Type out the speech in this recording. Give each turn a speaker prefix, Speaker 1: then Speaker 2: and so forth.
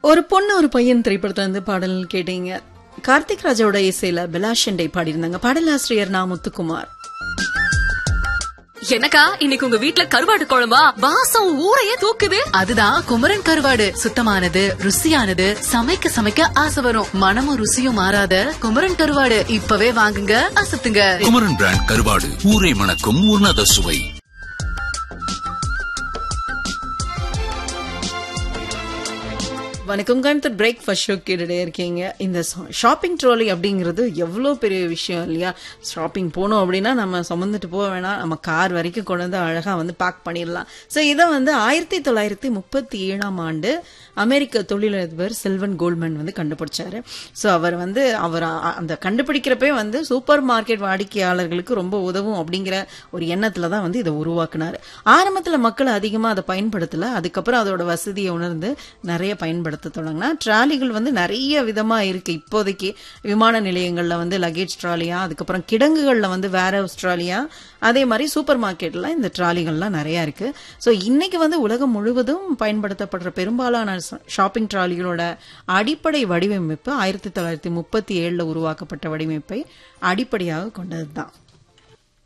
Speaker 1: ஒரு பொண்ணு ஒரு பையன் திரைப்படத்துல இருந்து பாடல் கேட்டீங்க கார்த்திக் ராஜாவோட இசையில பெலாஷண்டை பாடியிருந்தாங்க பாடலாசிரியர் நா முத்துக்குமார்
Speaker 2: எனக்கா இன்னைக்கு உங்க வீட்ல கருவாடு குழம்பா வாசம் ஊரையே தூக்குது
Speaker 3: அதுதான் குமரன் கருவாடு சுத்தமானது ருசியானது சமைக்க சமைக்க ஆசை வரும் மனமும் ருசியும் மாறாத குமரன் கருவாடு இப்பவே வாங்குங்க அசத்துங்க
Speaker 4: குமரன் பிராண்ட் கருவாடு ஊரை மணக்கும் உன்னத சுவை
Speaker 1: வணக்கம் கணத்து பிரேக்ஃபாஸ்ட் ஷோ கேட்டுட்டே இருக்கீங்க இந்த ஷாப்பிங் ட்ராலி அப்படிங்கிறது எவ்வளோ பெரிய விஷயம் இல்லையா ஷாப்பிங் போனோம் அப்படின்னா நம்ம சுமந்துட்டு போக வேணாம் நம்ம கார் வரைக்கும் கொண்டு வந்து அழகாக வந்து பேக் பண்ணிடலாம் ஸோ இதை வந்து ஆயிரத்தி தொள்ளாயிரத்தி முப்பத்தி ஏழாம் ஆண்டு அமெரிக்க தொழிலதிபர் செல்வன் கோல்ட்மேன் வந்து கண்டுபிடிச்சாரு ஸோ அவர் வந்து அவர் அ- அந்த கண்டுபிடிக்கிறப்பே வந்து சூப்பர் மார்க்கெட் வாடிக்கையாளர்களுக்கு ரொம்ப உதவும் அப்படிங்கிற ஒரு எண்ணத்துல தான் வந்து இதை உருவாக்குனாரு ஆரம்பத்துல மக்கள் அதிகமா அதை பயன்படுத்தல அதுக்கப்புறம் அதோட வசதியை உணர்ந்து நிறைய பயன்படுத்த தொடங்கினா ட்ராலிகள் வந்து நிறைய விதமா இருக்கு இப்போதைக்கு விமான நிலையங்கள்ல வந்து லக்கேஜ் ட்ராலியா அதுக்கப்புறம் கிடங்குகள்ல வந்து வேற ட்ராலியா அதே மாதிரி சூப்பர் மார்க்கெட்ல இந்த ட்ராலிகள்லாம் நிறைய இருக்கு ஸோ இன்னைக்கு வந்து உலகம் முழுவதும் பயன்படுத்தப்படுற பெரும்பாலான ஷாப்பிங் ட்ராலிகளோட அடிப்படை வடிவமைப்பு ஆயிரத்தி தொள்ளாயிரத்தி முப்பத்தி ஏழுல உருவாக்கப்பட்ட வடிவமைப்பை அடிப்படையாக கொண்டது தான்